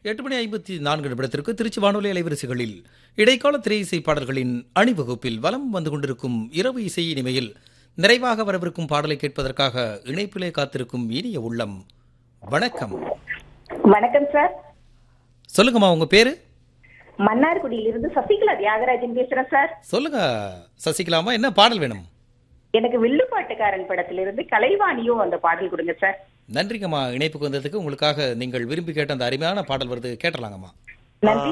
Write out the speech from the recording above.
எட்டு மணி ஐம்பத்தி நான்கு நிமிடத்திற்கு திருச்சி வானொலி அலைவரிசைகளில் இடைக்கால திரை இசை பாடல்களின் அணிவகுப்பில் வலம் வந்து கொண்டிருக்கும் இரவு இசை இனிமையில் நிறைவாக வரவிருக்கும் பாடலை கேட்பதற்காக இணைப்பிலே காத்திருக்கும் இனிய உள்ளம் வணக்கம் வணக்கம் சார் சொல்லுங்கம்மா உங்க பேரு மன்னார்குடியிலிருந்து சசிகலா தியாகராஜன் பேசுறேன் சார் சொல்லுங்க சசிகலாமா என்ன பாடல் வேணும் எனக்கு வில்லுப்பாட்டுக்காரன் படத்திலிருந்து கலைவாணியும் அந்த பாடல் கொடுங்க சார் நன்றிங்கம்மா இணைப்புக்கு வந்ததுக்கு உங்களுக்காக நீங்கள் விரும்பி கேட்ட அந்த அருமையான பாடல் வருது கேட்டலாங்கம்மா நன்றி